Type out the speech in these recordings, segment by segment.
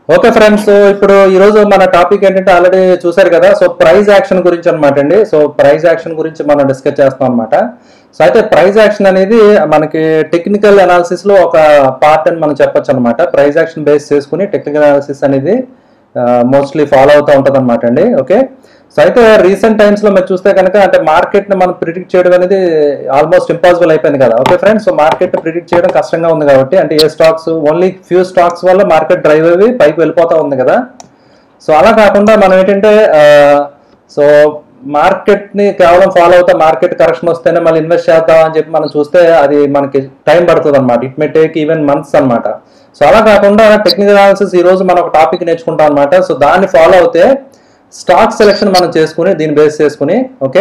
okay friends ఇప్పుడు ఈ రోజు మన టాపిక్ ఏంటంటే ఆల్రెడీ చూసారు కదా సో ప్రైజ్ యాక్షన్ గురించి అనమాట అండి సో ప్రైజ్ యాక్షన్ గురించి మనం డిస్కస్ చేస్తాం అనమాట సో అయితే ప్రైజ్ యాక్షన్ అనేది మనకి టెక్నికల్ అనాలిసిస్ లో ఒక పార్ట్ అని మనం చెప్పొచ్చు అనమాట ప్రైజ్ యాక్షన్ బేస్ చేసుకుని టెక్నికల్ అనాలిసిస్ అనేది మోస్ట్లీ ఫాలో అవుతూ ఉంటుంది అనమాట అండి ఓకే సో అయితే రీసెంట్ టైమ్స్ లో మీరు చూస్తే కనుక అంటే మార్కెట్ ని మనం ప్రిడిక్ట్ చేయడం అనేది ఆల్మోస్ట్ ఇంపాసిబుల్ అయిపోయింది కదా okay friends so market predict చేయడం కష్టంగా ఉంది కాబట్టి అంటే ఏ స్టాక్స్ ఓన్లీ ఫ్యూ స్టాక్స్ వల్ల మార్కెట్ డ్రైవ్ అయ్యి పైకి వెళ్ళిపోతా ఉంది కదా సో అలా కాకుండా మనం ఏంటంటే సో మార్కెట్ ని కేవలం ఫాలో అవుతా మార్కెట్ కరెక్షన్ వస్తేనే మళ్ళీ ఇన్వెస్ట్ చేద్దాం అని చెప్పి మనం చూస్తే అది మనకి టైం పడుతుంది అనమాట it may take even months అన్నమాట సో అలా కాకుండా టెక్నికల్ అనాలిసిస్ ఈ రోజు మనం ఒక టాపిక్ నేర్చుకుంటాం అనమాట సో దాన్ని ఫాలో అవుతే స్టాక్ సెలెక్షన్ మనం చేసుకుని దీన్ని బేస్ చేసుకుని ఓకే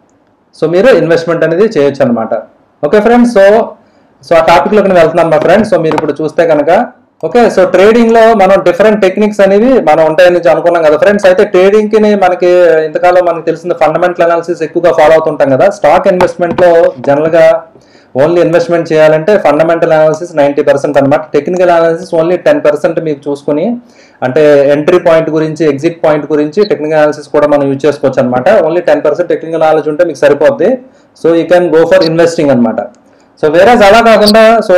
సో మీరు ఇన్వెస్ట్మెంట్ అనేది చేయొచ్చు అనమాట ఓకే ఫ్రెండ్స్ సో సో ఆ టాపిక్ లోకి నేను వెళ్తున్నాను మా ఫ్రెండ్స్ సో మీరు ఇప్పుడు చూస్తే కనుక ఓకే సో ట్రేడింగ్ లో మనం డిఫరెంట్ టెక్నిక్స్ అనేవి మనం ఉంటాయని అనుకున్నాం కదా ఫ్రెండ్స్ అయితే ట్రేడింగ్ కి మనకి ఇంతకాలం మనకి తెలిసిన ఫండమెంటల్ అనాలిసిస్ ఎక్కువగా ఫాలో అవుతుంటాం కదా స్టాక్ ఇన్వెస్ట్మెంట్ లో జనరల్ గా ఓన్లీ ఇన్వెస్ట్మెంట్ చేయాలంటే ఫండమెంటల్ అనాలిసిస్ నైంటీ పర్సెంట్ అనమాట technical analysis only ten percent మీకు చూసుకుని అంటే ఎంట్రీ పాయింట్ గురించి ఎగ్జిట్ పాయింట్ గురించి టెక్నికల్ అనాలిసిస్ కూడా మనం యూజ్ చేసుకోవచ్చు అనమాట only ten percent technical knowledge ఉంటే మీకు సరిపోద్ది so you can go for investing అనమాట సో వేరే అలా కాకుండా so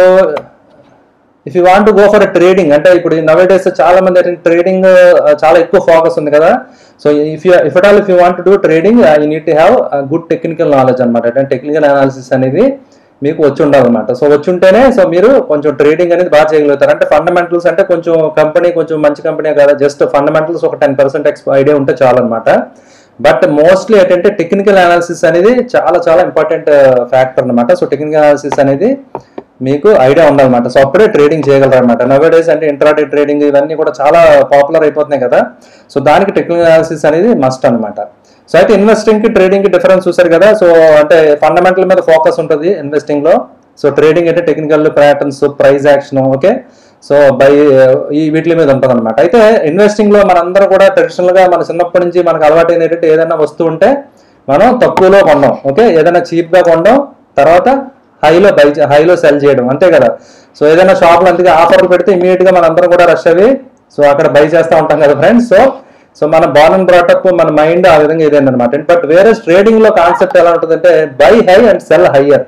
if you want go for trading అంటే ఇప్పుడు నవే డేస్ చాలా మంది ట్రేడింగ్ చాలా ఎక్కువ ఫోకస్ ఉంది కదా so if you if at all if you want do trading you need to have good technical knowledge అనమాట అంటే టెక్నికల్ అనాలిసిస్ అనేది మీకు వచ్చి ఉండాలన్నమాట సో వచ్చి ఉంటేనే సో మీరు కొంచెం ట్రేడింగ్ అనేది బాగా చేయగలుగుతారు అంటే ఫండమెంటల్స్ అంటే కొంచెం కంపెనీ కొంచెం మంచి కంపెనీ కదా జస్ట్ ఫండమెంటల్స్ ఒక టెన్ పర్సెంట్ ఐడియా ఉంటే చాలు అనమాట బట్ మోస్ట్లీ ఏంటంటే టెక్నికల్ అనాలిసిస్ అనేది చాలా చాలా ఇంపార్టెంట్ ఫ్యాక్టర్ అనమాట సో టెక్నికల్ అనాలిసిస్ అనేది మీకు ఐడియా ఉండాలన్నమాట సో అప్పుడే ట్రేడింగ్ చేయగలరు అనమాట నవే డేస్ అంటే ఇంట్రాడే ట్రేడింగ్ ఇవన్నీ కూడా చాలా పాపులర్ అయిపోతున్నాయి కదా సో దానికి టెక్నికల్ అనాలిసిస్ అనేది మస్ట్ అనమాట సో అయితే ఇన్వెస్టింగ్ కి ట్రేడింగ్ కి డిఫరెన్స్ చూసారు కదా సో అంటే ఫండమెంటల్ మీద ఫోకస్ ఉంటుంది ఇన్వెస్టింగ్ లో సో ట్రేడింగ్ అంటే technical patterns price action okay so buy ఈ వీటి మీద ఉంటుంది అనమాట అయితే ఇన్వెస్టింగ్ లో మనందరం కూడా ట్రెడిషనల్ గా మన చిన్నప్పటి నుంచి మనకు అలవాటు ఏంటంటే ఏదైనా వస్తువు ఉంటే మనం తక్కువలో కొండం ఓకే ఏదైనా చీప్ గా కొండం తర్వాత హైలో బై హైలో సెల్ చేయడం అంతే కదా సో ఏదైనా షాప్లో అంతగా ఆఫర్లు పెడితే ఇమీడియట్ గా మనందరం కూడా రష్ అవి సో అక్కడ బై చేస్తూ ఉంటాం కదా ఫ్రెండ్స్ సో సో మన బాన్ అండ్ బ్రాటప్ మన మైండ్ ఆ విధంగా ఇదేంటి అనమాట బట్ వేరే ట్రేడింగ్ లో కాన్సెప్ట్ ఎలా ఉంటుందంటే buy high and cell higher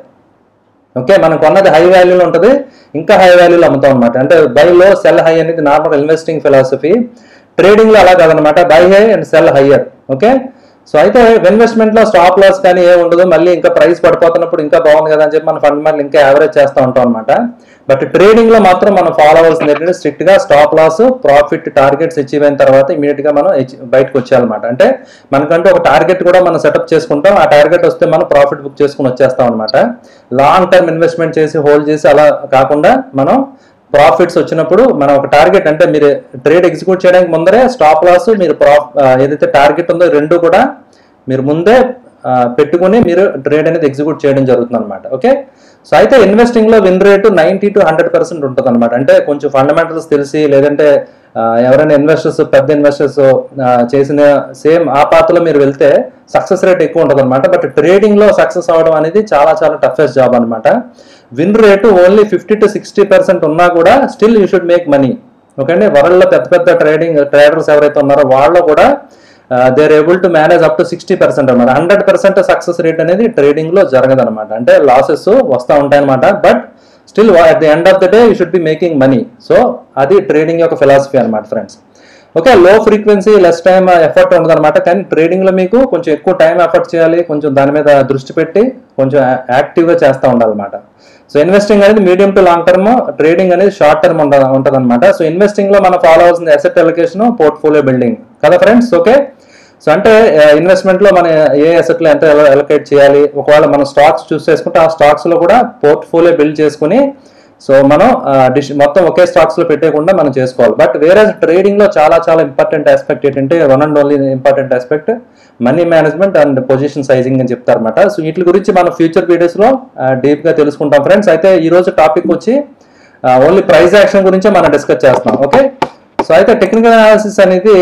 okay మనం కొన్నది హై వాల్యూలో ఉంటుంది ఇంకా హై వాల్యూలో అమ్ముతాం అనమాట అంటే బై లో సెల్ హై అనేది నార్మల్ ఇన్వెస్టింగ్ ఫిలాసఫీ ట్రేడింగ్ లో అలా కాదనమాట బై high and cell higher okay so అయితే ఇన్వెస్ట్మెంట్ లో స్టాప్ లాస్ కానీ ఏ ఉండదు మళ్ళీ ఇంకా ప్రైస్ పడిపోతున్నప్పుడు ఇంకా బాగుంది కదా అని చెప్పి మన ఫండ్ మళ్ళీ ఇంకా యావరేజ్ చేస్తూ ఉంటాం అనమాట బట్ ట్రేడింగ్ లో మాత్రం మనం ఫాలో అవ్వాల్సింది ఏంటంటే స్ట్రిక్ట్ గా stop loss profit targets achieve అయిన తర్వాత ఇమీడియట్ గా మనం బయటకు వచ్చేయాలన్నమాట అంటే మనకంటే ఒక టార్గెట్ కూడా మనం సెటప్ చేసుకుంటాం ఆ టార్గెట్ వస్తే మనం ప్రాఫిట్ బుక్ చేసుకుని వచ్చేస్తాం అనమాట లాంగ్ టర్మ్ ఇన్వెస్ట్మెంట్ చేసి హోల్డ్ చేసి అలా కాకుండా మనం ప్రాఫిట్స్ వచ్చినప్పుడు మనం ఒక టార్గెట్ అంటే మీరు ట్రేడ్ ఎగ్జిక్యూట్ చేయడానికి ముందరే స్టాప్ లాస్ మీరు ప్రాఫ్ ఏదైతే టార్గెట్ ఉందో రెండు కూడా మీరు ముందే పెట్టుకుని మీరు ట్రేడ్ అనేది ఎగ్జిక్యూట్ చేయడం జరుగుతుంది అనమాట ఓకే సో అయితే ఇన్వెస్టింగ్ లో win rate ninety to hundred percent ఉంటుంది అనమాట అంటే కొంచెం ఫండమెంటల్స్ తెలిసి లేదంటే ఎవరైనా ఇన్వెస్టర్స్ పెద్ద ఇన్వెస్టర్స్ చేసిన సేమ్ ఆ పాత్రలో మీరు వెళ్తే సక్సెస్ రేట్ ఎక్కువ ఉంటుంది అనమాట బట్ ట్రేడింగ్ లో సక్సెస్ అవడం అనేది చాలా చాలా టఫెస్ట్ జాబ్ అనమాట win rate only fifty to sixty percent ఉన్నా కూడా still you should make money okay అండి వరల్డ్ లో పెద్ద పెద్ద ట్రేడింగ్ ట్రేడర్స్ ఎవరైతే ఉన్నారో వాళ్ళు కూడా they are able to manage up to sixty percent అనమాట హండ్రెడ్ పర్సెంట్ సక్సెస్ రేట్ అనేది ట్రేడింగ్ లో జరగదు అనమాట అంటే లాసెస్ వస్తూ ఉంటాయి అనమాట but still at the end of the day you should be making money so అది ట్రేడింగ్ యొక్క ఫిలాసఫీ అనమాట friends okay low frequency less time effort ఉండదు అనమాట కానీ ట్రేడింగ్ లో మీకు కొంచెం ఎక్కువ టైం ఎఫర్ట్ చేయాలి కొంచెం దాని మీద దృష్టి పెట్టి కొంచెం యాక్టివ్ గా చేస్తూ ఉండాలన్నమాట సో ఇన్వెస్టింగ్ అనేది medium to long term trading అనేది షార్ట్ టర్మ్ ఉంటుంది అనమాట సో ఇన్వెస్టింగ్ లో మనం ఫాలో అవ్వాల్సిన అసెట్ అలొకేషన్ పోర్ట్ఫోలియో బిల్డింగ్ కదా ఫ్రెండ్స్ ఓకే సో అంటే ఇన్వెస్ట్మెంట్ లో మన ఏ అసెట్ లో ఎంత అలొకేట్ చేయాలి ఒకవేళ మనం స్టాక్స్ చూస్ చేసుకుంటే ఆ స్టాక్స్ లో కూడా పోర్ట్ఫోలియో బిల్డ్ చేసుకుని సో మనం డిష్ మొత్తం ఒకే స్టాక్స్ లో పెట్టేయకుండా మనం చేసుకోవాలి బట్ వేరే ట్రేడింగ్ లో చాలా చాలా ఇంపార్టెంట్ ఆస్పెక్ట్ ఏంటంటే one and only important aspect money management and position sizing అని చెప్తారన్నమాట సో వీటి గురించి మనం ఫ్యూచర్ వీడియోస్ లో డీప్ గా తెలుసుకుంటాం ఫ్రెండ్స్ అయితే ఈ రోజు టాపిక్ వచ్చి ఓన్లీ ప్రైస్ యాక్షన్ గురించే మనం డిస్కస్ చేస్తున్నాం ఓకే సో అయితే టెక్నికల్ అనాలిసిస్ అనేది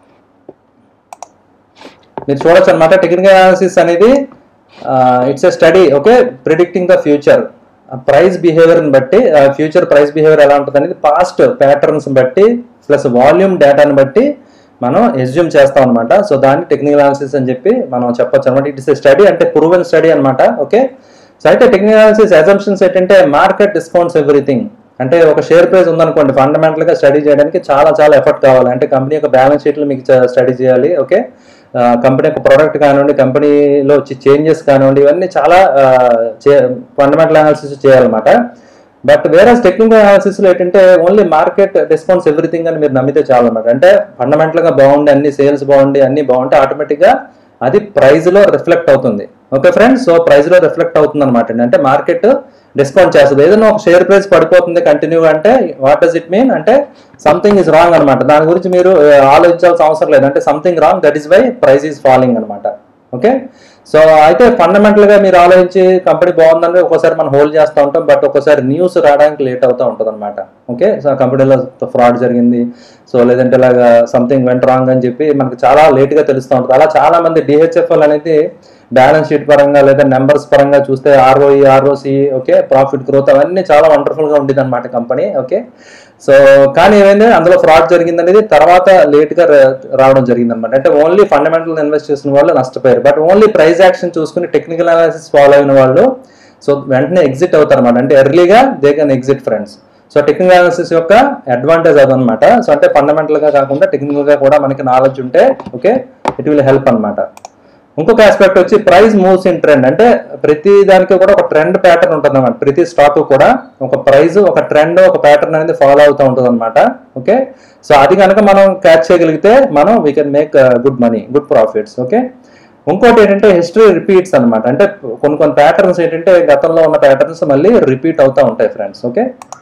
మీరు చూడొచ్చు అనమాట టెక్నికల్ అనాలిసిస్ అనేది it's a study okay predicting the future price బిహేవియర్ని బట్టి ఫ్యూచర్ ప్రైస్ బిహేవియర్ ఎలా ఉంటుంది అనేది పాస్ట్ ప్యాటర్న్స్ బట్టి ప్లస్ వాల్యూమ్ డేటాని బట్టి మనం ఎస్యూమ్ చేస్తాం అనమాట సో దాన్ని టెక్నికల్ అనాలిసిస్ అని చెప్పి మనం చెప్పొచ్చు అనమాట ఇట్ ఇస్ స్టడీ అంటే ప్రూవెన్ స్టడీ అనమాట ఓకే సో అయితే టెక్నికల్ అనాలిసిస్ అజంప్షన్స్ ఏంటంటే మార్కెట్ డిస్కౌంట్స్ ఎవ్రీథింగ్ అంటే ఒక షేర్ ప్రైస్ ఉందనుకోండి ఫండమెంటల్ గా స్టడీ చేయడానికి చాలా చాలా ఎఫర్ట్ కావాలి అంటే కంపెనీ యొక్క బ్యాలెన్స్ షీట్లు మీకు స్టడీ చేయాలి ఓకే కంపెనీ యొక్క ప్రోడక్ట్ కానివ్వండి కంపెనీలో వచ్చి చేంజెస్ కానివ్వండి ఇవన్నీ చాలా ఫండమెంటల్ అనాలిసిస్ చేయాలన్నమాట బట్ వేరే టెక్నికల్ అనాలిసిస్ లో ఏంటంటే ఓన్లీ మార్కెట్ డిస్కౌంట్స్ ఎవ్రీథింగ్ అని మీరు నమ్మితే చాలు అనమాట అంటే ఫండమెంటల్ గా బాగుండి అన్ని సేల్స్ బాగుండి అన్ని బాగుంటే ఆటోమేటిక్ గా అది ప్రైస్ లో రిఫ్లెక్ట్ అవుతుంది ఓకే ఫ్రెండ్స్ సో ప్రైస్ లో రిఫ్లెక్ట్ అవుతుంది అనమాట అంటే మార్కెట్ డిస్కౌంట్ చేస్తుంది ఏదైనా ఒక షేర్ ప్రైస్ పడిపోతుంది కంటిన్యూగా అంటే వాట్ డస్ ఇట్ మీన్ అంటే సంథింగ్ ఇస్ రాంగ్ అనమాట దాని గురించి మీరు ఆ, ఆలోచించాల్సిన అవసరం లేదు అంటే something wrong that is why price is falling అనమాట ఓకే సో అయితే ఫండమెంటల్ గా మీరు ఆలోచించి కంపెనీ బాగుందని ఒక్కోసారి మనం హోల్డ్ చేస్తూ ఉంటాం బట్ ఒక్కోసారి న్యూస్ రావడానికి లేట్ అవుతూ ఉంటుంది అనమాట ఓకే సో కంపెనీలో ఫ్రాడ్ జరిగింది సో లేదంటే ఇలాగా సంథింగ్ వెంట రాంగ్ అని చెప్పి మనకు చాలా లేట్ గా తెలుస్తూ ఉంటుంది అలా చాలా మంది డిహెచ్ఎఫ్ఎల్ అనేది బ్యాలెన్స్ షీట్ పరంగా లేదా నెంబర్స్ పరంగా చూస్తే ROE ROC okay profit growth అవన్నీ చాలా వండర్ఫుల్ గా ఉండేది అనమాట కంపెనీ ఓకే సో కానీ ఏమైంది అందులో ఫ్రాడ్ జరిగింది అనేది తర్వాత లేట్ గా రా- రావడం జరిగింది అనమాట అంటే ఓన్లీ ఫండమెంటల్ ఇన్వెస్ట్ చేసిన వాళ్ళు నష్టపోయారు బట్ ఓన్లీ ప్రైస్ యాక్షన్ చూసుకుని టెక్నికల్ అనాలిసిస్ ఫాలో అయిన వాళ్ళు సో వెంటనే ఎగ్జిట్ అవుతారు అనమాట అంటే ఎర్లీగా they can exit friends so technical analysis యొక్క అడ్వాంటేజ్ అదనమాట సో అంటే ఫండమెంటల్ గా కాకుండా టెక్నికల్ గా కూడా మనకి నాలెడ్జ్ ఉంటే ఓకే ఇట్ విల్ హెల్ప్ అన్నమాట ఇంకొక ఆస్పెక్ట్ వచ్చి ప్రైస్ మూవ్స్ ఇన్ ట్రెండ్ అంటే ప్రతి దానికి కూడా ఒక ట్రెండ్ ప్యాటర్న్ ఉంటుంది అనమాట ప్రతి స్టాక్ కూడా ఒక ప్రైస్ ఒక ట్రెండ్ ఒక ప్యాటర్న్ అనేది ఫాలో అవుతూ ఉంటుంది అనమాట ఓకే సో అది కనుక మనం క్యాచ్ చేయగలిగితే మనం we can make good money good profits okay ఇంకోటి ఏంటంటే హిస్టరీ రిపీట్స్ అన్నమాట అంటే కొన్ని కొన్ని ప్యాటర్న్స్ ఏంటంటే గతంలో ఉన్న ప్యాటర్న్స్ మళ్ళీ రిపీట్ అవుతూ ఉంటాయి ఫ్రెండ్స్ ఓకే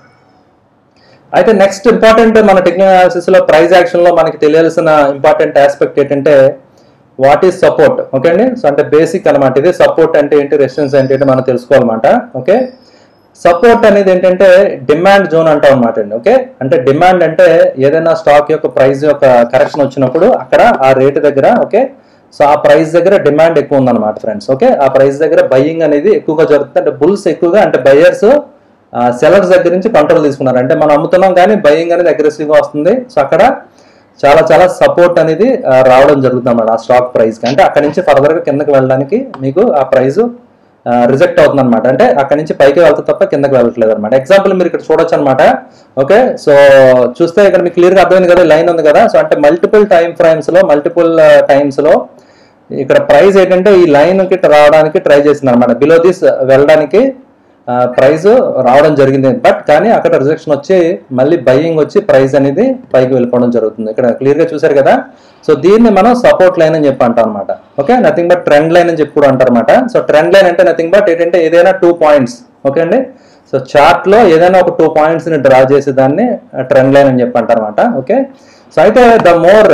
అయితే నెక్స్ట్ ఇంపార్టెంట్ మన టెక్నికల్ అనాలిసిస్ లో ప్రైస్ యాక్షన్ లో మనకి తెలియాల్సిన ఇంపార్టెంట్ ఆస్పెక్ట్ ఏంటంటే వాట్ ఈస్ సపోర్ట్ ఓకే అండి సో అంటే బేసిక్ అనమాట ఇది సపోర్ట్ అంటే ఏంటి రెసిస్టెన్స్ అంటే ఏంటి మనం తెలుసుకోవాలన్నమాట ఓకే సపోర్ట్ అనేది ఏంటంటే డిమాండ్ జోన్ అంటాం అనమాట అండి ఓకే అంటే డిమాండ్ అంటే ఏదైనా స్టాక్ యొక్క ప్రైస్ యొక్క కరెక్షన్ వచ్చినప్పుడు అక్కడ ఆ రేటు దగ్గర ఓకే సో ఆ ప్రైస్ దగ్గర డిమాండ్ ఎక్కువ ఉందన్నమాట ఫ్రెండ్స్ ఓకే ఆ ప్రైస్ దగ్గర బయ్యింగ్ అనేది ఎక్కువగా జరుగుతుంది అంటే బుల్స్ ఎక్కువగా అంటే బయర్స్ సెలర్స్ దగ్గర నుంచి కంట్రోల్ తీసుకున్నారు అంటే మనం అమ్ముతున్నాం కానీ బయ్యింగ్ అనేది అగ్రెసివ్ గా వస్తుంది సో అక్కడ చాలా చాలా సపోర్ట్ అనేది ఆ, రావడం జరుగుతుంది అన్నమాట ఆ స్టాక్ ప్రైస్ కి అంటే అక్కడ నుంచి ఫర్దర్ గా కిందకి వెళ్ళడానికి మీకు ఆ ప్రైస్ రిజెక్ట్ అవుతుంది అనమాట అంటే అక్కడ నుంచి పైకి వెళ్తే తప్ప కిందకి వెళ్ళట్లేదు అనమాట ఎగ్జాంపుల్ మీరు ఇక్కడ చూడొచ్చు అనమాట ఓకే సో చూస్తే ఇక్కడ మీకు క్లియర్ గా అర్థమైంది కదా లైన్ ఉంది కదా సో అంటే మల్టిపుల్ టైం ఫ్రేమ్స్ లో మల్టిపుల్ టైమ్స్ లో ఇక్కడ ప్రైస్ ఏంటంటే ఈ లైన్ కి రావడానికి ట్రై చేసింది అనమాట బిలో దిస్ వెళ్ళడానికి ప్రైస్ రావడం జరిగింది బట్ కానీ అక్కడ రిజెక్షన్ వచ్చి మళ్ళీ బయ్యింగ్ వచ్చి ప్రైస్ అనేది పైకి వెళ్ళిపోవడం జరుగుతుంది ఇక్కడ క్లియర్ గా చూసారు కదా సో దీన్ని మనం సపోర్ట్ లైన్ అని చెప్పి అంటాం అనమాట okay nothing but trend line అని చెప్పి కూడా అంటారు అనమాట సో ట్రెండ్ లైన్ అంటే నథింగ్ బట్ ఏంటంటే ఏదైనా టూ పాయింట్స్ ఓకే అండి సో చార్ట్ లో ఏదైనా ఒక టూ పాయింట్స్ ని డ్రా చేసే దాన్ని ట్రెండ్ లైన్ అని చెప్పి అంటారు అనమాట ఓకే సో అయితే ద మోర్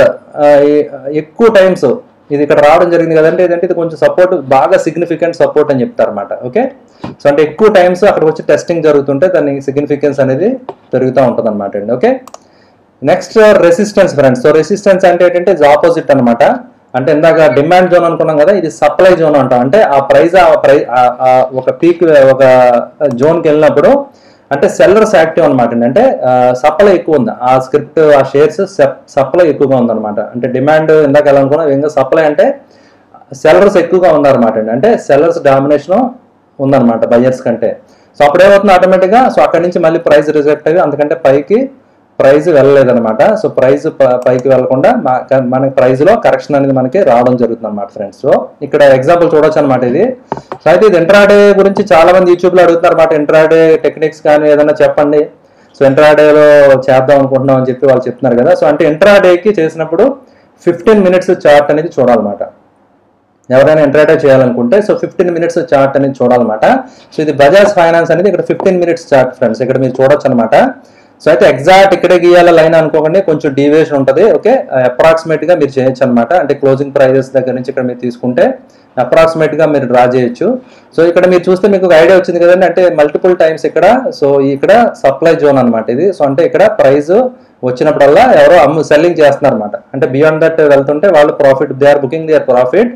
ఎక్కువ టైమ్స్ ఇది ఇక్కడ రావడం జరిగింది కదంటే ఏదంటే ఇది కొంచెం సపోర్ట్ బాగా సిగ్నిఫికెంట్ సపోర్ట్ అని చెప్తారు అనమాట ఓకే సో అంటే ఎక్కువ టైమ్స్ అక్కడ వచ్చి టెస్టింగ్ జరుగుతుంటే దాని సిగ్నిఫికెన్స్ అనేది పెరుగుతూ ఉంటుంది అనమాట అండి okay next resistance friends so resistance అంటే ఏంటంటే ఆపోజిట్ అన్నమాట అంటే ఇందాక డిమాండ్ జోన్ అనుకున్నాం కదా ఇది సప్లై జోన్ అంటాం అంటే ఆ ప్రైస్ ఆ ప్రైస్ ఒక పీక్ ఒక జోన్కి వెళ్ళినప్పుడు అంటే సెల్లర్స్ యాక్టివ్ అనమాట అండి అంటే సప్లై ఎక్కువ ఉంది ఆ స్క్రిప్ట్ ఆ షేర్స్ సప్లై ఎక్కువగా ఉందన్నమాట అంటే డిమాండ్ ఇందాక ఎలా అనుకున్నాం ఇంకా సప్లై అంటే సెల్లర్స్ ఎక్కువగా ఉన్నారన్నమాట అండి అంటే సెల్లర్స్ డామినేషన్ ఉందన్నమాట బయర్స్ కంటే సో అప్పుడు ఏమవుతుంది ఆటోమేటిక్గా సో అక్కడి నుంచి మళ్ళీ ప్రైస్ రిజెక్ట్ అయ్యి అంతకంటే పైకి ప్రైస్ వెళ్ళలేదన్నమాట సో ప్రైస్ పైకి వెళ్లకుండా మా- మనకి ప్రైస్ లో కరెక్షన్ అనేది మనకి రావడం జరుగుతుంది అనమాట ఫ్రెండ్స్ సో ఇక్కడ ఎగ్జాంపుల్ చూడొచ్చు అనమాట ఇది సో అయితే ఇది ఇంట్రాడే గురించి చాలా మంది యూట్యూబ్ లో అడుగుతున్నారు అనమాట ఇంట్రాడే టెక్నిక్స్ కానీ ఏదైనా చెప్పండి సో ఇంట్రాడేలో చేద్దాం అనుకుంటున్నాం అని చెప్పి వాళ్ళు చెప్తున్నారు కదా సో అంటే ఇంట్రాడేకి చేసినప్పుడు ఫిఫ్టీన్ మినిట్స్ చార్ట్ అనేది చూడాలన్నమాట ఎవరైనా ఇంటరాక్ట్ చేయాలనుకుంటే సో ఫిఫ్టీన్ మినిట్స్ చార్ట్ అనేది చూడాలన్నమాట సో ఇది బజాజ్ ఫైనాన్స్ అనేది ఇక్కడ ఫిఫ్టీన్ మినిట్స్ చార్ట్ ఫ్రెండ్స్ ఇక్కడ మీరు చూడొచ్చు అనమాట సో అయితే ఎగ్జాక్ట్ ఇక్కడే గీయాల లైన్ అనుకోకండి కొంచెం డీవియేషన్ ఉంటుంది ఓకే అప్రాక్సిమేట్ గా మీరు చేయొచ్చు అనమాట అంటే క్లోజింగ్ ప్రైజెస్ దగ్గర నుంచి ఇక్కడ మీరు తీసుకుంటే అప్రాక్సిమేట్ గా మీరు డ్రా చేయొచ్చు సో ఇక్కడ మీరు చూస్తే మీకు ఒక ఐడియా వచ్చింది కదండి అంటే మల్టిపుల్ టైమ్స్ ఇక్కడ సో ఇక్కడ సప్లై జోన్ అన్నమాట ఇది సో అంటే ఇక్కడ ప్రైస్ వచ్చినప్పుడల్లా ఎవరో అమ్ము సెల్లింగ్ చేస్తున్నారు అనమాట అంటే బియాండ్ దట్ వెళ్తుంటే వాళ్ళు profit they are booking their profit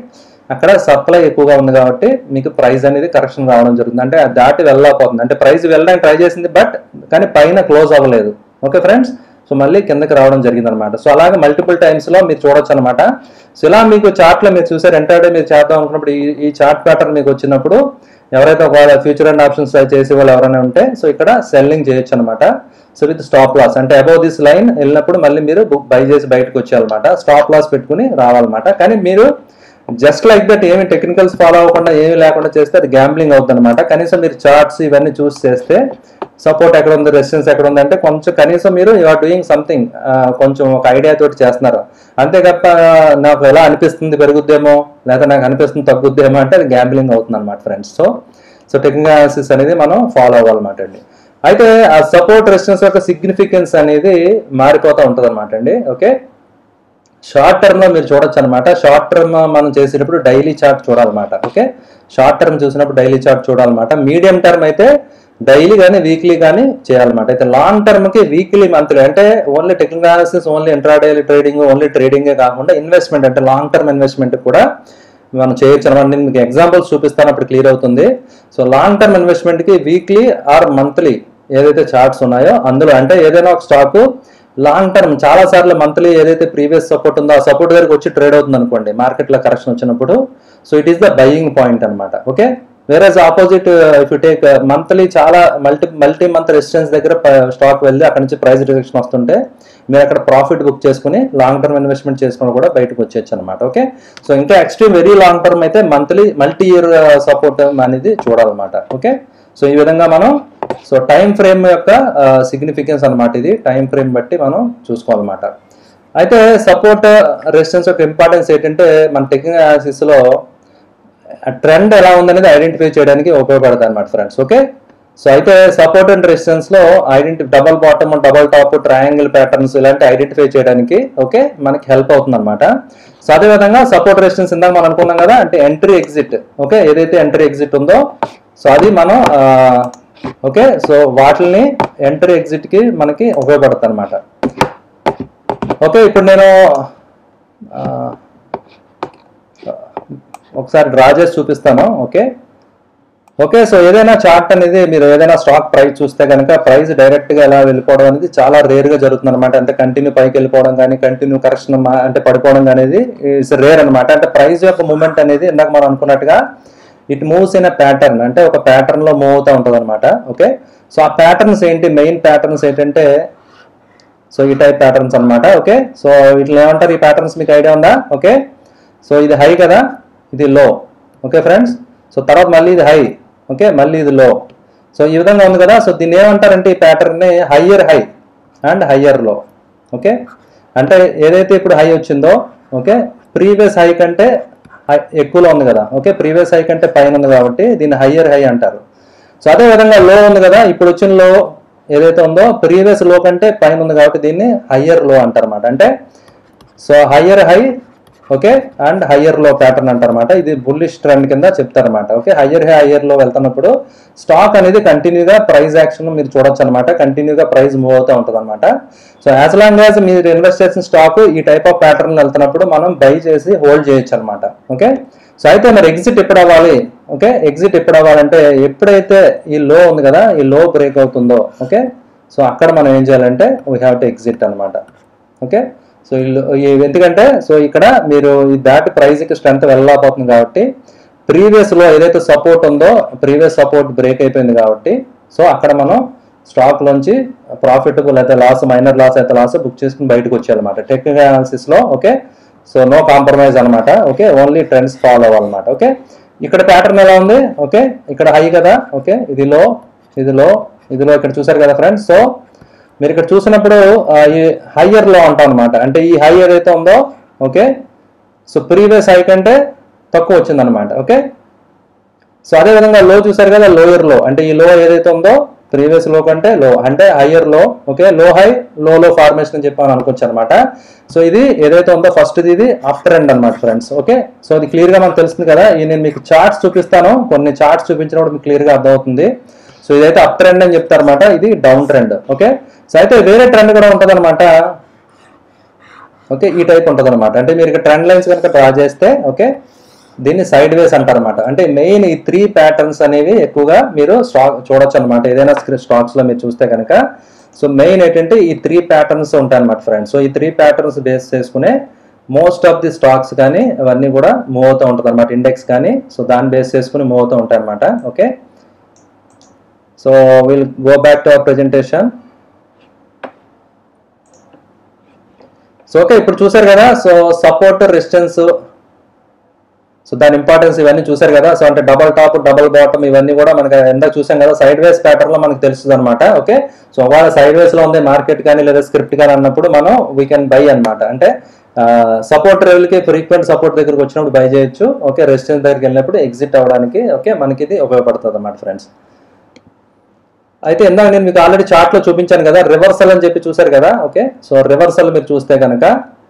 అక్కడ సప్లై ఎక్కువగా ఉంది కాబట్టి మీకు ప్రైస్ అనేది కరెక్షన్ రావడం జరుగుతుంది అంటే అది దాటి వెళ్ళకపోతుంది అంటే ప్రైస్ వెళ్ళడానికి ట్రై చేసింది బట్ కానీ పైన క్లోజ్ అవ్వలేదు ఓకే ఫ్రెండ్స్ సో మళ్ళీ కిందకి రావడం జరిగింది అనమాట సో అలాగే మల్టిపుల్ టైమ్స్ లో మీరు చూడొచ్చు అనమాట సో ఇలా మీకు చార్ట్ లో మీరు చూసారు ఎంటర్డే మీరు చేద్దాం అనుకున్నప్పుడు ఈ ఈ చార్ట్ ప్యాటర్న్ మీకు వచ్చినప్పుడు ఎవరైతే ఒకవేళ ఫ్యూచర్ అండ్ ఆప్షన్స్ చేసే వాళ్ళు ఎవరైనా ఉంటే సో ఇక్కడ సెల్లింగ్ చేయొచ్చు అనమాట సో విత్ స్టాప్ లాస్ అంటే అబౌవ్ దిస్ లైన్ వెళ్ళినప్పుడు మళ్ళీ మీరు బుక్ బై చేసి బయటకు వచ్చేయాలన్నమాట స్టాప్ లాస్ పెట్టుకుని రావాలన్నమాట కానీ మీరు జస్ట్ లైక్ దట్ ఏమి టెక్నికల్స్ ఫాలో అవ్వకుండా ఏమి లేకుండా చేస్తే అది గ్యాంబ్లింగ్ అవుతుంది అనమాట కనీసం మీరు చార్ట్స్ ఇవన్నీ చూస్ చేస్తే సపోర్ట్ ఎక్కడ ఉంది రెసిస్టెన్స్ ఎక్కడ ఉంది అంటే కొంచెం కనీసం మీరు యు ఆర్ డూయింగ్ సంథింగ్ కొంచెం ఒక ఐడియా తోటి చేస్తున్నారు అంతే తప్ప నాకు ఎలా అనిపిస్తుంది పెరుగుద్దేమో లేదా నాకు అనిపిస్తుంది తగ్గుద్దేమో అంటే అది గ్యాంబ్లింగ్ అవుతుంది అనమాట friends so so technical analysis అనేది మనం ఫాలో అవ్వాలన్నమాట అండి అయితే ఆ సపోర్ట్ రెసిస్టెన్స్ యొక్క సిగ్నిఫికెన్స్ అనేది మారిపోతూ ఉంటుంది అనమాట అండి ఓకే షార్ట్ టర్మ్ లో మీరు చూడొచ్చు అనమాట షార్ట్ టర్మ్ మనం చేసేటప్పుడు డైలీ చార్ట్ చూడాలన్నమాట ఓకే షార్ట్ టర్మ్ చూసినప్పుడు డైలీ చార్ట్ చూడాలన్నమాట మీడియం టర్మ్ అయితే డైలీ కానీ వీక్లీ కానీ చేయాలన్నమాట అయితే లాంగ్ టర్మ్ కి వీక్లీ మంత్లీ అంటే only technical analysis only intraday trading only ట్రేడింగే కాకుండా ఇన్వెస్ట్మెంట్ అంటే లాంగ్ టర్మ్ ఇన్వెస్ట్మెంట్ కూడా మనం చేయొచ్చు అనమాట నేను మీకు ఎగ్జాంపుల్స్ చూపిస్తాను అప్పుడు క్లియర్ అవుతుంది సో లాంగ్ టర్మ్ ఇన్వెస్ట్మెంట్ కి వీక్లీ ఆర్ మంత్లీ ఏదైతే చార్ట్స్ ఉన్నాయో అందులో అంటే ఏదైనా ఒక స్టాక్ లాంగ్ టర్మ్ చాలా సార్లు మంత్లీ ఏదైతే ప్రీవియస్ సపోర్ట్ ఉందో ఆ సపోర్ట్ దగ్గరకు వచ్చి ట్రేడ్ అవుతుంది అనుకోండి మార్కెట్ లో కరెక్షన్ వచ్చినప్పుడు so it is the buying point అనమాట ఓకే వేరే opposite if you take monthly చాలా మల్టీ మల్టీ మంత్ రెసిస్టెన్స్ దగ్గర స్టాక్ వెళ్ళి అక్కడ నుంచి ప్రైస్ రిజెక్షన్ వస్తుంటే మీరు అక్కడ ప్రాఫిట్ బుక్ చేసుకుని లాంగ్ టర్మ్ ఇన్వెస్ట్మెంట్ చేసుకుని కూడా బయటకు వచ్చేయచ్చు అనమాట ఓకే సో ఇంకా ఎక్స్ట్రీమ్ వెరీ లాంగ్ టర్మ్ అయితే మంత్లీ మల్టీ ఇయర్ సపోర్ట్ అనేది చూడాలన్నమాట ఓకే సో ఈ విధంగా మనం సో టైం ఫ్రేమ్ యొక్క సిగ్నిఫికెన్స్ అనమాట ఇది టైం ఫ్రేమ్ బట్టి మనం చూసుకోవాలన్నమాట అయితే సపోర్ట్ రెసిస్టెన్స్ యొక్క ఇంపార్టెన్స్ ఏంటంటే మన టెక్నికల్ అనాలిసిస్ లో ట్రెండ్ ఎలా ఉందనేది ఐడెంటిఫై చేయడానికి ఉపయోగపడుతుంది అనమాట ఫ్రెండ్స్ ఓకే సో అయితే సపోర్ట్ అండ్ రెసిస్టెన్స్ లో ఐడెంటి double bottom double top triangle patterns ఇలాంటి ఐడెంటిఫై చేయడానికి ఓకే మనకి హెల్ప్ అవుతుంది అనమాట సో అదే విధంగా సపోర్ట్ రెసిస్టెన్స్ ఇందాక మనం అనుకున్నాం కదా అంటే ఎంట్రీ ఎగ్జిట్ ఓకే ఏదైతే ఎంట్రీ ఎగ్జిట్ ఉందో సో అది మనం ఓకే సో వాటిని ఎంట్రీ ఎగ్జిట్ కి మనకి ఉపయోగపడుతుంది అనమాట ఓకే ఇప్పుడు నేను ఆ, ఒకసారి డ్రా చేసి చూపిస్తాను ఓకే ఓకే సో ఏదైనా చార్ట్ అనేది మీరు ఏదైనా స్టాక్ ప్రైస్ చూస్తే కనుక ప్రైస్ డైరెక్ట్ గా ఎలా వెళ్ళిపోవడం అనేది చాలా రేర్ గా జరుగుతుంది అనమాట అంటే కంటిన్యూ పైకి వెళ్ళిపోవడం కానీ కంటిన్యూ కరెక్షన్ అంటే పడిపోవడం అనేది ఇట్స్ రేర్ అనమాట అంటే ప్రైస్ యొక్క మూమెంట్ అనేది ఇందాక మనం అనుకున్నట్టుగా it moves in a pattern అంటే ఒక ప్యాటర్న్ లో మూవ్ అవుతూ ఉంటుంది అనమాట ఓకే సో ఆ ప్యాటర్న్స్ ఏంటి మెయిన్ ప్యాటర్న్స్ ఏంటంటే సో ఈ టైప్ ప్యాటర్న్స్ అన్నమాట ఓకే సో వీటిలో ఏమంటారు ఈ ప్యాటర్న్స్ మీకు ఐడియా ఉందా ఓకే సో ఇది హై కదా ఇది లో ఓకే ఫ్రెండ్స్ సో తర్వాత మళ్ళీ ఇది హై ఓకే మళ్ళీ ఇది లో సో ఈ విధంగా ఉంది కదా సో దీన్ని ఏమంటారంటే ఈ ప్యాటర్న్ని higher high and higher low okay అంటే ఏదైతే ఇప్పుడు హై వచ్చిందో ఓకే ప్రీవియస్ హై కంటే హై ఎక్కువలో ఉంది కదా ఓకే ప్రీవియస్ హై కంటే పైన ఉంది కాబట్టి దీన్ని హయ్యర్ హై అంటారు సో అదే విధంగా లో ఉంది కదా ఇప్పుడు వచ్చిన లో ఏదైతే ఉందో ప్రీవియస్ లో కంటే పైన ఉంది కాబట్టి దీన్ని హయ్యర్ లో అంటారన్నమాట అంటే so higher high okay and higher low pattern అంటారన్నమాట ఇది బుల్లిష్ ట్రెండ్ కింద చెప్తారన్నమాట okay higher high higher low వెళ్తున్నప్పుడు స్టాక్ అనేది కంటిన్యూగా ప్రైస్ యాక్షన్ మీరు చూడొచ్చు అనమాట కంటిన్యూగా ప్రైస్ మూవ్ అవుతూ ఉంటుంది అనమాట సో యాజ్ లాంగ్ యాజ్ మీరు ఇన్వెస్ట్ చేసిన స్టాక్ ఈ టైప్ ఆఫ్ ప్యాటర్న్ వెళ్తున్నప్పుడు మనం బై చేసి హోల్డ్ చేయొచ్చు అనమాట ఓకే సో అయితే మరి ఎగ్జిట్ ఎప్పుడు అవ్వాలి ఓకే ఎగ్జిట్ ఎప్పుడు అవ్వాలంటే ఎప్పుడైతే ఈ లో ఉంది కదా ఈ లో బ్రేక్ అవుతుందో ఓకే సో అక్కడ మనం ఏం చేయాలంటే వీ హ్యావ్ టు ఎగ్జిట్ అనమాట ఓకే సో ఇల్లు ఈ- ఎందుకంటే సో ఇక్కడ మీరు ఈ దాటి ప్రైస్కి స్ట్రెంత్ వెళ్ళలేకపోతుంది కాబట్టి ప్రీవియస్ లో ఏదైతే సపోర్ట్ ఉందో ప్రీవియస్ సపోర్ట్ బ్రేక్ అయిపోయింది కాబట్టి సో అక్కడ మనం స్టాక్ లోంచి ప్రాఫిటబుల్ అయితే లాస్ మైనర్ లాస్ అయితే లాస్ బుక్ చేసుకుని బయటకు వచ్చేయాలన్నమాట టెక్నికల్ అనాలిసిస్ లో ఓకే సో నో కాంప్రమైజ్ అన్నమాట ఓకే ఓన్లీ ట్రెండ్స్ ఫాలో అవ్వాలన్నమాట ఓకే ఇక్కడ ప్యాటర్న్ ఎలా ఉంది ఓకే ఇక్కడ హై కదా ఓకే ఇది లో ఇది లో ఇది లో ఇక్కడ చూసారు కదా ఫ్రెండ్స్ సో మీరు ఇక్కడ చూసినప్పుడు ఆ, ఈ హయ్యర్ లో ఉంటాం అనమాట అంటే ఈ హై ఏదైతే ఉందో ఓకే సో ప్రీవియస్ హై కంటే తక్కువ వచ్చిందనమాట ఓకే సో అదే విధంగా లో చూసారు కదా లోయర్ లో అంటే ఈ లో ఏదైతే ఉందో ప్రీవియస్ లో కంటే లో అంటే హయ్యర్ లో ఓకే లో హై లో లో ఫార్మేషన్ అని చెప్పి మనం అనుకోవచ్చు అనమాట సో ఇది ఏదైతే ఉందో ఫస్ట్ ఇది అప్ ట్రెండ్ అనమాట ఫ్రెండ్స్ ఓకే సో అది క్లియర్ గా మనకు తెలుస్తుంది కదా ఈ నేను మీకు చార్ట్స్ చూపిస్తాను కొన్ని చార్ట్స్ చూపించినప్పుడు మీకు క్లియర్ గా అర్థమవుతుంది సో ఇదైతే అప్ ట్రెండ్ అని చెప్తారన్నమాట ఇది డౌన్ ట్రెండ్ ఓకే సో అయితే వేరే ట్రెండ్ కూడా ఉంటుంది ఓకే ఈ టైప్ ఉంటుంది అనమాట అంటే మీరు ఇక్కడ ట్రెండ్ లైన్స్ కనుక డ్రా చేస్తే ఓకే దీన్ని సైడ్ వేస్ అంటారు అనమాట అంటే మెయిన్ ఈ త్రీ ప్యాటర్న్స్ అనేవి ఎక్కువగా మీరు స్టాక్ చూడొచ్చు అనమాట ఏదైనా స్టాక్స్ లో మీరు చూస్తే కనుక సో మెయిన్ ఏంటంటే ఈ త్రీ ప్యాటర్న్స్ ఉంటాయి అనమాట ఫ్రెండ్స్ సో ఈ త్రీ ప్యాటర్న్స్ బేస్ చేసుకునే మోస్ట్ ఆఫ్ ది స్టాక్స్ కానీ అవన్నీ కూడా మూవ్ అవుతూ ఉంటుంది అనమాట ఇండెక్స్ కానీ సో దాన్ని బేస్ చేసుకుని మూవ్ అవుతూ ఉంటాయి అనమాట okay so will go back to our presentation so okay ఇప్పుడు చూసారు కదా సో సపోర్ట్ రెసిస్టెన్స్ సో దాని ఇంపార్టెన్స్ ఇవన్నీ చూసారు కదా సో అంటే డబల్ టాప్ డబల్ బాటమ్ ఇవన్నీ కూడా మనకి ఎందాక చూసాం కదా సైడ్ వేస్ ప్యాటర్న్ లో మనకు తెలుస్తుంది అనమాట ఓకే సో ఒకవేళ సైడ్ వేస్ లో ఉంది మార్కెట్ కానీ లేదా స్క్రిప్ట్ కానీ అన్నప్పుడు మనం వీ కెన్ బై అనమాట అంటే సపోర్ట్ లెవెల్కి ఫ్రీక్వెంట్ సపోర్ట్ దగ్గరికి వచ్చినప్పుడు బై చేయొచ్చు ఓకే రెసిస్టెన్స్ దగ్గరికి వెళ్ళినప్పుడు ఎగ్జిట్ అవ్వడానికి ఓకే మనకి ఇది ఉపయోగపడుతుంది అన్నమాట ఫ్రెండ్స్ అయితే ఇందాక నేను మీకు ఆల్రెడీ చార్ట్ లో చూపించాను కదా రివర్సల్ అని చెప్పి చూసారు కదా ఓకే సో రివర్సల్ మీరు చూస్తే కనుక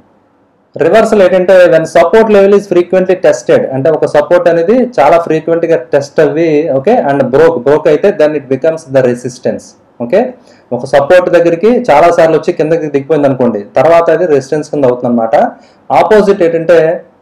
రివర్సల్ ఏంటంటే when support level is frequently tested అంటే ఒక సపోర్ట్ అనేది చాలా ఫ్రీక్వెంట్ గా టెస్ట్ అవ్వి ఓకే అండ్ బ్రోక్ బ్రోక్ అయితే then it becomes the resistance okay ఒక సపోర్ట్ దగ్గరికి చాలా సార్లు వచ్చి కిందకి దిగిపోయింది అనుకోండి తర్వాత అది రెసిస్టెన్స్ కింద అవుతుంది అనమాట ఆపోజిట్ ఏంటంటే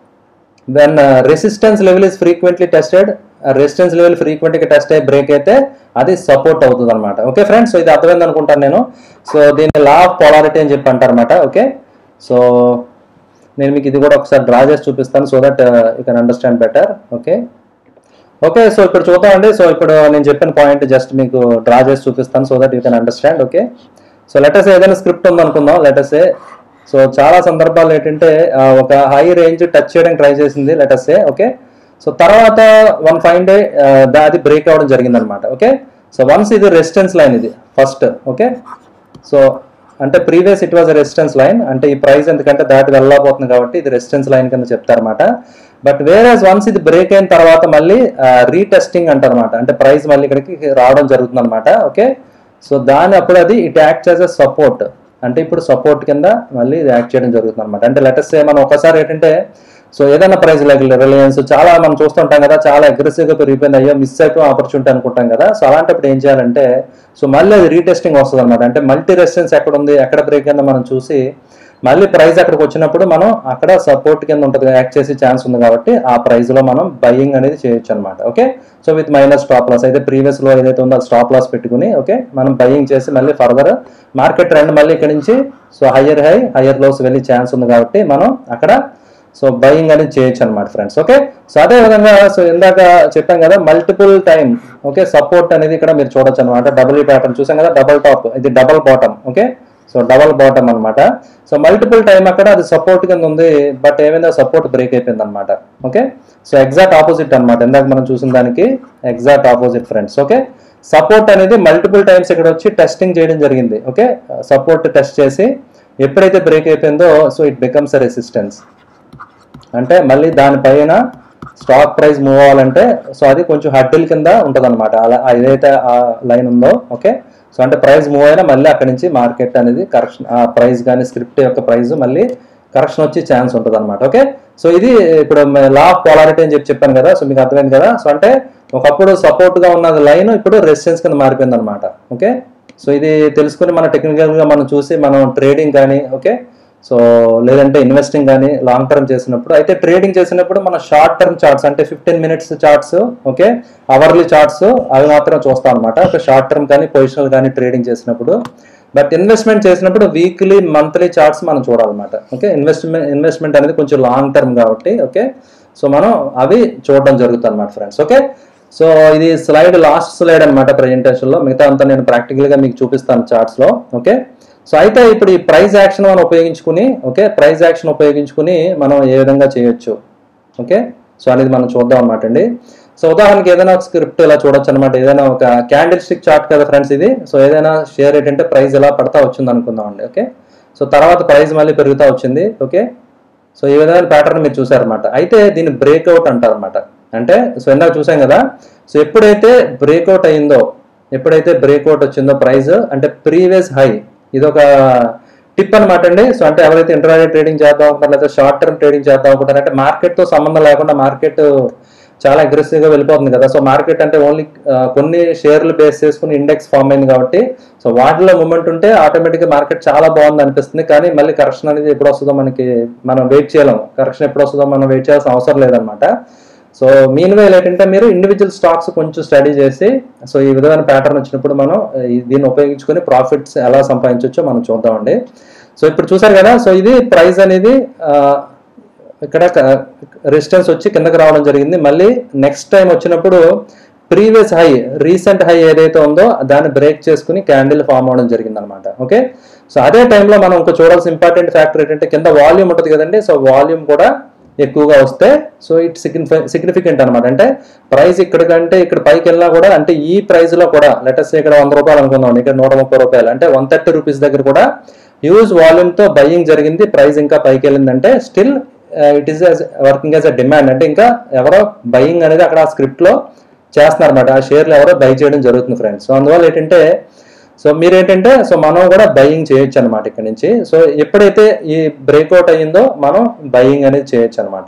when resistance level is frequently tested resistance level frequent గా టెస్ట్ అయ్యి బ్రేక్ అయితే అది సపోర్ట్ అవుతుంది అనమాట ఓకే ఫ్రెండ్స్ సో ఇది అర్థమైంది అనుకుంటాను నేను సో దీన్ని లా ఆఫ్ పొలారిటీ అని చెప్పి అంటారనమాట ఓకే సో నేను మీకు ఇది కూడా ఒకసారి డ్రా చేసి చూపిస్తాను so that you can understand better okay okay so ఇప్పుడు చూద్దామండి సో ఇప్పుడు నేను చెప్పిన పాయింట్ జస్ట్ మీకు డ్రా చేసి చూపిస్తాను so that you can understand okay so letters ఏదైనా స్క్రిప్ట్ ఉందనుకుందాం లెటర్స్ సో చాలా సందర్భాలు ఏంటంటే ఆ, ఒక హై రేంజ్ టచ్ చేయడానికి ట్రై చేసింది లెటర్స్ ఓకే సో తర్వాత వన్ ఫైవ్ డే అది బ్రేక్ అవ్వడం జరిగింది అనమాట ఓకే సో వన్స్ ఇది రెసిస్టెన్స్ లైన్ ఇది ఫస్ట్ ఓకే సో అంటే previous it was resistance line అంటే ఈ ప్రైస్ ఎందుకంటే దాటి వెళ్ళకపోతుంది కాబట్టి ఇది రెసిస్టెన్స్ లైన్ కింద చెప్తారన్నమాట బట్ వేరే వన్స్ ఇది బ్రేక్ అయిన తర్వాత మళ్ళీ రీటెస్టింగ్ అంటారన్నమాట అంటే ప్రైస్ మళ్ళీ ఇక్కడికి రావడం జరుగుతుంది అనమాట ఓకే సో దాని అప్పుడు అది it act as a support అంటే ఇప్పుడు సపోర్ట్ కింద మళ్ళీ ఇది యాక్ట్ చేయడం జరుగుతుంది అనమాట అంటే లెటర్స్ మనం ఒకసారి ఏంటంటే సో ఏదైనా ప్రైస్ లైక్ రిలయన్స్ చాలా మనం చూస్తుంటాం కదా చాలా అగ్రెసివ్ గా పెరిగిపోయింది అయ్యో మిస్ అయిపోయి ఆపర్చునిటీ అనుకుంటాం కదా సో అలాంటప్పుడు ఏం చేయాలంటే సో మళ్ళీ అది రీటెస్టింగ్ వస్తుంది అనమాట అంటే మల్టీ రెసిస్టెన్స్ ఎక్కడ ఉంది ఎక్కడ బ్రేక్ కింద మనం చూసి మళ్ళీ ప్రైస్ అక్కడికి వచ్చినప్పుడు మనం అక్కడ సపోర్ట్ కింద ఉంటుంది యాక్ట్ చేసే ఛాన్స్ ఉంది కాబట్టి ఆ ప్రైస్ లో మనం బయింగ్ అనేది చేయొచ్చు అనమాట okay so with minus stop loss అయితే ప్రీవియస్ లో ఏదైతే ఉందో స్టాప్ లాస్ పెట్టుకుని ఓకే మనం బయింగ్ చేసి మళ్ళీ ఫర్దర్ మార్కెట్ ట్రెండ్ మళ్ళీ ఇక్కడ నుంచి so higher high higher lows వెళ్ళే ఛాన్స్ ఉంది కాబట్టి మనం అక్కడ సో బయింగ్ అనేది చేయొచ్చు అనమాట ఫ్రెండ్స్ ఓకే సో అదే విధంగా సో ఇందాక చెప్పాం కదా మల్టిపుల్ టైం ఓకే సపోర్ట్ అనేది ఇక్కడ మీరు చూడొచ్చు అనమాట డబుల్ ప్యాటర్న్ చూసాం కదా డబుల్ టాప్ ఇది double bottom okay so double bottom అన్నమాట సో మల్టిపుల్ టైం అక్కడ అది సపోర్ట్ కింద ఉంది బట్ ఏమైందో సపోర్ట్ బ్రేక్ అయిపోయింది అనమాట ఓకే సో ఎగ్జాక్ట్ ఆపోజిట్ అన్నమాట ఇందాక మనం చూసిన దానికి exact opposite friends okay support అనేది మల్టిపుల్ టైమ్స్ ఇక్కడ వచ్చి టెస్టింగ్ చేయడం జరిగింది ఓకే సపోర్ట్ టెస్ట్ చేసి ఎప్పుడైతే బ్రేక్ అయిపోయిందో so it becomes a resistance అంటే మళ్ళీ దానిపైన స్టాక్ ప్రైస్ మూవ్ అవ్వాలంటే సో అది కొంచెం హడ్డిల్ కింద ఉంటుంది అనమాట అలా ఏదైతే ఆ లైన్ ఉందో ఓకే సో అంటే ప్రైస్ మూవ్ అయినా మళ్ళీ అక్కడి నుంచి మార్కెట్ అనేది కరెక్షన్ ఆ ప్రైస్ కానీ స్క్రిప్ట్ యొక్క ప్రైస్ మళ్ళీ కరెక్షన్ వచ్చే ఛాన్స్ ఉంటుంది అనమాట ఓకే సో ఇది ఇప్పుడు లా ఆఫ్ పోలారిటీ అని చెప్పి చెప్పాను కదా సో మీకు అర్థమైంది కదా సో అంటే ఒకప్పుడు సపోర్ట్ గా ఉన్న లైన్ ఇప్పుడు రెసిస్టెన్స్ కింద మారిపోయింది అనమాట ఓకే సో ఇది తెలుసుకుని మన టెక్నికల్ గా మనం చూసి మనం ట్రేడింగ్ కానీ ఓకే సో లేదంటే ఇన్వెస్టింగ్ కానీ లాంగ్ టర్మ్ చేసినప్పుడు అయితే ట్రేడింగ్ చేసినప్పుడు మన షార్ట్ టర్మ్ చార్ట్స్ అంటే fifteen minutes charts okay hourly charts అవి మాత్రం చూస్తాం అనమాట ఒక షార్ట్ టర్మ్ కానీ పొజిషనల్ కానీ ట్రేడింగ్ చేసినప్పుడు బట్ ఇన్వెస్ట్మెంట్ చేసినప్పుడు వీక్లీ మంత్లీ చార్ట్స్ మనం చూడాలన్నమాట ఓకే ఇన్వెస్ట్మెంట్ ఇన్వెస్ట్మెంట్ అనేది కొంచెం లాంగ్ టర్మ్ కాబట్టి ఓకే సో మనం అవి చూడడం జరుగుతుంది అనమాట ఫ్రెండ్స్ ఓకే సో ఇది స్లైడ్ లాస్ట్ స్లైడ్ అనమాట ప్రెజెంటేషన్ లో మిగతా అంతా నేను ప్రాక్టికల్ గా మీకు చూపిస్తాను చార్ట్స్ లో ఓకే సో అయితే ఇప్పుడు ఈ ప్రైస్ యాక్షన్ మనం ఉపయోగించుకుని ఓకే ప్రైస్ యాక్షన్ ఉపయోగించుకుని మనం ఏ విధంగా చేయొచ్చు ఓకే సో అనేది మనం చూద్దాం అనమాట అండి సో ఉదాహరణకి ఏదైనా ఒక స్క్రిప్ట్ ఇలా చూడొచ్చు అనమాట ఏదైనా ఒక క్యాండిల్ స్టిక్ చార్ట్ కదా ఫ్రెండ్స్ ఇది సో ఏదైనా షేర్ ఏంటంటే ప్రైస్ ఎలా పడతా వచ్చింది అనుకుందాం అండి ఓకే సో తర్వాత ప్రైస్ మళ్ళీ పెరుగుతా వచ్చింది ఓకే సో ఈ విధమైన ప్యాటర్న్ మీరు చూసారన్నమాట అయితే దీన్ని బ్రేక్అవుట్ అంటారన్నమాట అంటే సో ఇందాక చూసాం కదా సో ఎప్పుడైతే బ్రేక్అవుట్ అయిందో ఎప్పుడైతే బ్రేక్అవుట్ వచ్చిందో ప్రైస్ అంటే ప్రీవియస్ హై ఇది ఒక టిప్ అనమాట అండి సో అంటే ఎవరైతే ఇంటర్నెట్ ట్రేడింగ్ చేద్దాం అనుకుంటారు లేదా షార్ట్ టర్మ్ ట్రేడింగ్ చేద్దాం అనుకుంటారు అంటే మార్కెట్ తో సంబంధం లేకుండా మార్కెట్ చాలా అగ్రెసివ్ గా వెళ్ళిపోతుంది కదా సో మార్కెట్ అంటే ఓన్లీ కొన్ని షేర్లు బేస్ చేసుకుని ఇండెక్స్ ఫామ్ అయింది కాబట్టి సో వాటిలో మూమెంట్ ఉంటే ఆటోమేటిక్ గా మార్కెట్ చాలా బాగుంది అనిపిస్తుంది కానీ మళ్ళీ కరెక్షన్ అనేది ఎప్పుడు వస్తుందో మనకి మనం వెయిట్ చేయలేం కరెక్షన్ ఎప్పుడు వస్తుందో మనం వెయిట్ చేయాల్సిన అవసరం లేదనమాట సో మీన్ వైల్ ఏంటంటే మీరు ఇండివిజువల్ స్టాక్స్ కొంచెం స్టడీ చేసి సో ఈ విధమైన ప్యాటర్న్ వచ్చినప్పుడు మనం ఈ- దీన్ని ఉపయోగించుకొని ప్రాఫిట్స్ ఎలా సంపాదించవచ్చో మనం చూద్దామండి సో ఇప్పుడు చూసారు కదా సో ఇది ప్రైస్ అనేది ఆ, ఇక్కడ రెసిస్టెన్స్ వచ్చి కిందకి రావడం జరిగింది మళ్ళీ నెక్స్ట్ టైం వచ్చినప్పుడు ప్రీవియస్ హై రీసెంట్ హై ఏదైతే ఉందో దాన్ని బ్రేక్ చేసుకుని క్యాండిల్ ఫామ్ అవడం జరిగింది అనమాట ఓకే సో అదే టైంలో మనం ఇంకా చూడాల్సిన ఇంపార్టెంట్ ఫ్యాక్టర్ ఏంటంటే కింద వాల్యూమ్ ఉంటుంది కదండి సో వాల్యూమ్ కూడా ఎక్కువగా వస్తే సో ఇట్ సిగ్నిఫై సిగ్నిఫికెంట్ అనమాట అంటే ప్రైస్ ఇక్కడ కంటే ఇక్కడ పైకి వెళ్ళినా కూడా అంటే ఈ ప్రైస్ లో కూడా లెటర్స్ ఇక్కడ వంద రూపాయలు అనుకుందాం ఇక్కడ నూట ముప్పై రూపాయలు అంటే వన్ థర్టీ రూపీస్ దగ్గర కూడా హ్యూజ్ వాల్యూమ్ తో బయింగ్ జరిగింది ప్రైస్ ఇంకా పైకి వెళ్ళిందంటే still it is working as a demand అంటే ఇంకా ఎవరో బయింగ్ అనేది అక్కడ ఆ స్క్రిప్ట్ లో చేస్తున్నారు అనమాట ఆ షేర్లు ఎవరో బై చేయడం జరుగుతుంది ఫ్రెండ్స్ సో అందువల్ల ఏంటంటే సో మీరు ఏంటంటే సో మనం కూడా బయింగ్ చేయొచ్చు అనమాట ఇక్కడ నుంచి సో ఎప్పుడైతే ఈ బ్రేక్అవుట్ అయ్యిందో మనం బయింగ్ అనేది చేయొచ్చు అనమాట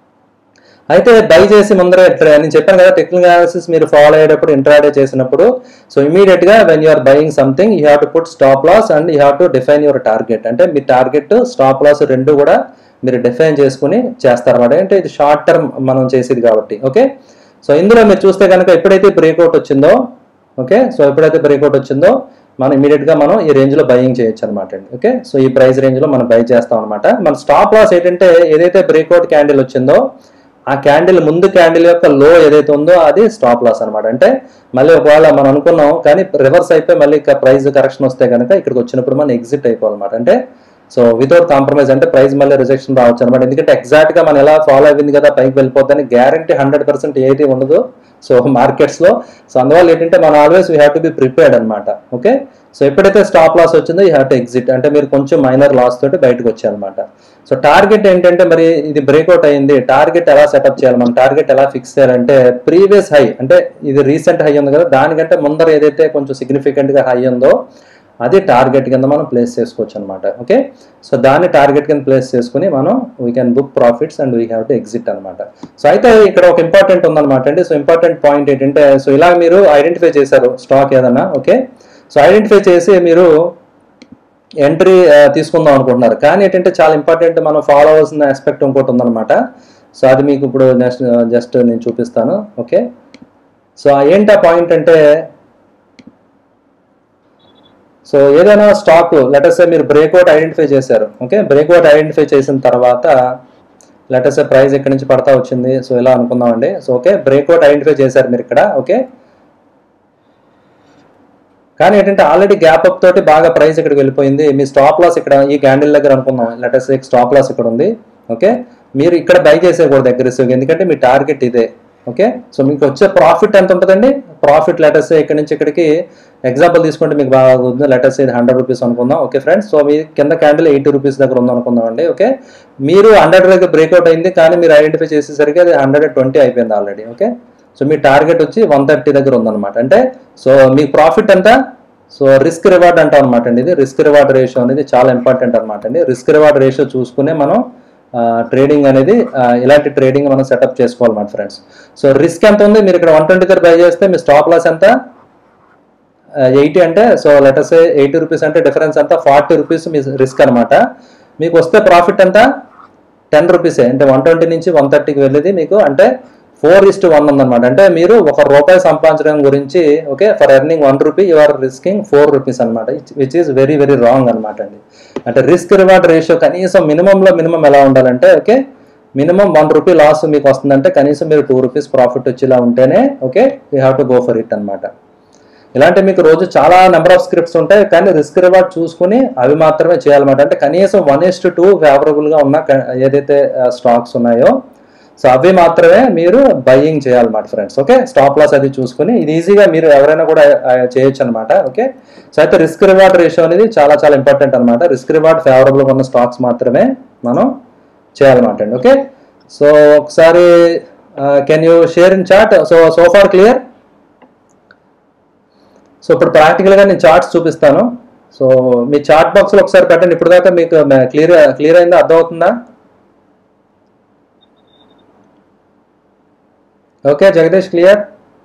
అయితే బై చేసి ముందర tra- నేను చెప్పాను కదా టెక్నికల్ అనాలిసిస్ మీరు ఫాలో అయ్యేటప్పుడు ఇంట్రాడే చేసినప్పుడు సో ఇమీడియట్ గా when you're buying something you have to put stop loss and you have to define your target అంటే మీ టార్గెట్ స్టాప్ లాస్ రెండు కూడా మీరు డిఫైన్ చేసుకుని చేస్తారన్నమాట అంటే ఇది షార్ట్ టర్మ్ మనం చేసేది కాబట్టి ఓకే సో ఇందులో మీరు చూస్తే కనుక ఎప్పుడైతే బ్రేక్అవుట్ వచ్చిందో ఓకే సో ఎప్పుడైతే బ్రేక్అవుట్ వచ్చిందో మనం ఇమీడియట్ గా మనం ఈ రేంజ్ లో బయింగ్ చేయొచ్చు అనమాట అండి ఓకే సో ఈ ప్రైస్ రేంజ్ లో మనం బై చేస్తాం అనమాట మన స్టాప్ లాస్ ఏంటంటే ఏదైతే బ్రేక్అవుట్ క్యాండిల్ వచ్చిందో ఆ క్యాండిల్ ముందు క్యాండిల్ యొక్క లో ఏదైతే ఉందో అది స్టాప్ లాస్ అనమాట అంటే మళ్ళీ ఒకవేళ మనం అనుకున్నాం కానీ రివర్స్ అయిపోయి మళ్ళీ ప్రైస్ కరెక్షన్ వస్తే కనుక ఇక్కడికి వచ్చినప్పుడు మనం ఎగ్జిట్ అయిపోవాలన్నమాట అంటే సో వితౌట్ కాంప్రమైజ్ అంటే ప్రైస్ మళ్ళీ రిజెక్షన్ రావచ్చు అనమాట ఎందుకంటే ఎగ్జాక్ట్ గా మనం ఎలా ఫాలో అయింది కదా పైకి వెళ్ళిపోద్దని గ్యారంటీ హండ్రెడ్ పర్సెంట్ ఏది ఉండదు సో మార్కెట్స్ లో సో అందువల్ల ఏంటంటే మనం always we have to be prepared అనమాట ఓకే సో ఎప్పుడైతే స్టాప్ లాస్ వచ్చిందో యూ హ్యావ్ టు ఎగ్జిట్ అంటే మీరు కొంచెం మైనర్ లాస్ తోటి బయటకు వచ్చారనమాట సో టార్గెట్ ఏంటంటే మరి ఇది బ్రేక్అవుట్ అయింది టార్గెట్ ఎలా సెటప్ చేయాలి మనం టార్గెట్ ఎలా ఫిక్స్ చేయాలంటే ప్రీవియస్ హై అంటే ఇది రీసెంట్ హై ఉంది కదా దానికంటే ముందర ఏదైతే కొంచెం సిగ్నిఫికెంట్ గా హై ఉందో అది టార్గెట్ కింద మనం ప్లేస్ చేసుకోవచ్చు అనమాట ఓకే సో దాన్ని టార్గెట్ కింద ప్లేస్ చేసుకుని మనం we can book profits and we have to exit అనమాట సో అయితే ఇక్కడ ఒక ఇంపార్టెంట్ ఉందన్నమాట అండి సో ఇంపార్టెంట్ పాయింట్ ఏంటంటే సో ఇలా మీరు ఐడెంటిఫై చేశారు స్టాక్ ఏదన్నా ఓకే సో ఐడెంటిఫై చేసి మీరు ఎంట్రీ తీసుకుందాం అనుకుంటున్నారు కానీ ఏంటంటే చాలా ఇంపార్టెంట్ మనం ఫాలో అవ్వాల్సిన ఆస్పెక్ట్ ఇంకోటి ఉందన్నమాట సో అది మీకు ఇప్పుడు నెక్స్ట్ జస్ట్ నేను చూపిస్తాను ఓకే సో ఏంటి ఆ పాయింట్ అంటే సో ఏదైనా స్టాక్ లెటర్స్ మీరు బ్రేక్అవుట్ ఐడెంటిఫై చేశారు ఓకే బ్రేక్అవుట్ ఐడెంటిఫై చేసిన తర్వాత లెటర్స్ ప్రైస్ ఎక్కడి నుంచి పడతా వచ్చింది సో ఇలా అనుకుందామండి సో ఓకే బ్రేక్అవుట్ ఐడెంటిఫై చేశారు మీరు ఇక్కడ ఓకే కానీ ఏంటంటే ఆల్రెడీ గ్యాప్ అప్ తోటి బాగా ప్రైస్ ఇక్కడికి వెళ్ళిపోయింది మీ స్టాప్ లాస్ ఇక్కడ ఈ క్యాండిల్ దగ్గర అనుకుందాం లెటర్స్ స్టాప్ లాస్ ఇక్కడ ఉంది ఓకే మీరు ఇక్కడ బై చేసేయకూడదు అగ్రెసివ్గా ఎందుకంటే మీ టార్గెట్ ఇదే ఓకే సో మీకు వచ్చే ప్రాఫిట్ ఎంత ఉంటుందండి ప్రాఫిట్ లెటర్స్ ఇక్కడ నుంచి ఇక్కడికి ఎగ్జాంపుల్ తీసుకుంటే మీకు బాగా ఉంది లెటర్స్ ఇది హండ్రెడ్ రూపీస్ అనుకుందాం ఓకే ఫ్రెండ్స్ సో మీ కింద క్యాండిల్ ఎయిటీ రూపీస్ దగ్గర ఉంది అనుకుందాం అండి ఓకే మీరు హండ్రెడ్ దగ్గర బ్రేక్అవుట్ అయింది కానీ మీరు ఐడెంటిఫై చేసేసరికి అది హండ్రెడ్ ట్వంటీ అయిపోయింది ఆల్రెడీ ఓకే సో మీ టార్గెట్ వచ్చి వన్ థర్టీ దగ్గర ఉందన్నమాట అంటే సో మీ ప్రాఫిట్ ఎంత సో రిస్క్ రివార్డ్ అంటాం అనమాట అండి ఇది రిస్క్ రివార్డ్ రేషియో అనేది చాలా ఇంపార్టెంట్ అనమాట అండి రిస్క్ రివార్డ్ రేషియో చూసుకునే మనం ట్రేడింగ్ అనేది ఆ, ఇలాంటి ట్రేడింగ్ మనం సెటప్ చేసుకోవాలన్నమాట ఫ్రెండ్స్ సో రిస్క్ ఎంత ఉంది మీరు ఇక్కడ వన్ ట్వంటీ దగ్గర బై చేస్తే మీ స్టాప్ లాస్ ఎంత ఎయిటీ అంటే సో లెటర్స్ ఎయిటీ రూపీస్ అంటే డిఫరెన్స్ ఎంత ఫార్టీ రూపీస్ మీ రిస్క్ అనమాట మీకు వస్తే ప్రాఫిట్ ఎంత టెన్ రూపీసే అంటే వన్ ట్వంటీ నుంచి వన్ థర్టీకి వెళ్ళేది మీకు అంటే ఫోర్ ఇస్ టు వన్ ఉందన్నమాట అంటే మీరు ఒక రూపాయి సంపాదించడం గురించి okay for earning one rupee you are risking four rupees అనమాట which is very very wrong అనమాట అండి అంటే రిస్క్ రివార్డ్ రేషియో కనీసం మినిమంలో మినిమం ఎలా ఉండాలంటే okay minimum one rupee loss మీకు వస్తుందంటే కనీసం మీరు టూ రూపీస్ ప్రాఫిట్ వచ్చేలా ఉంటేనే okay you have to go for it అనమాట ఇలాంటి మీకు రోజు చాలా నెంబర్ ఆఫ్ స్క్రిప్ట్స్ ఉంటాయి కానీ రిస్క్ రివార్డ్ చూసుకుని అవి మాత్రమే చేయాలన్నమాట అంటే కనీసం వన్ ఇస్ టు టూ ఫేవరబుల్గా ఉన్న క- ఏదైతే స్టాక్స్ ఉన్నాయో సో అవి మాత్రమే మీరు బయ్యింగ్ చేయాలన్నమాట ఫ్రెండ్స్ ఓకే స్టాప్ లాస్ అది చూసుకుని ఇది ఈజీగా మీరు ఎవరైనా కూడా ఆ, చేయొచ్చు అనమాట ఓకే సో అయితే రిస్క్ రివార్డ్ రేషియో అనేది చాలా చాలా ఇంపార్టెంట్ అనమాట రిస్క్ రివార్డ్ ఫేవరబుల్గా ఉన్న స్టాక్స్ మాత్రమే మనం చేయాలన్నమాట అండి ఓకే సో ఒకసారి can you share in chat so so far clear so ఇప్పుడు ప్రాక్టికల్గా నేను చార్ట్స్ చూపిస్తాను సో మీ చార్ట్ బాక్స్లో ఒకసారి పెట్టండి ఇప్పుడు దాకా మీకు క్లియర్ క్లియర్ అయిందా అర్థమవుతుందా okay Jagadish clear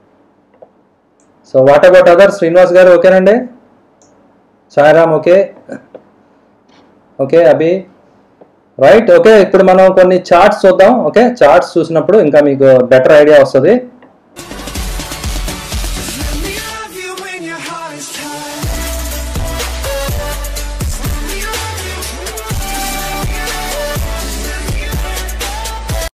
so what about other Srinivas garu ఓకేనండి Sairam okay okay Abhi right okay ఇప్పుడు మనం కొన్ని చార్ట్స్ చూద్దాం ఓకే చార్ట్స్ చూసినప్పుడు ఇంకా మీకు బెటర్ ఐడియా వస్తుంది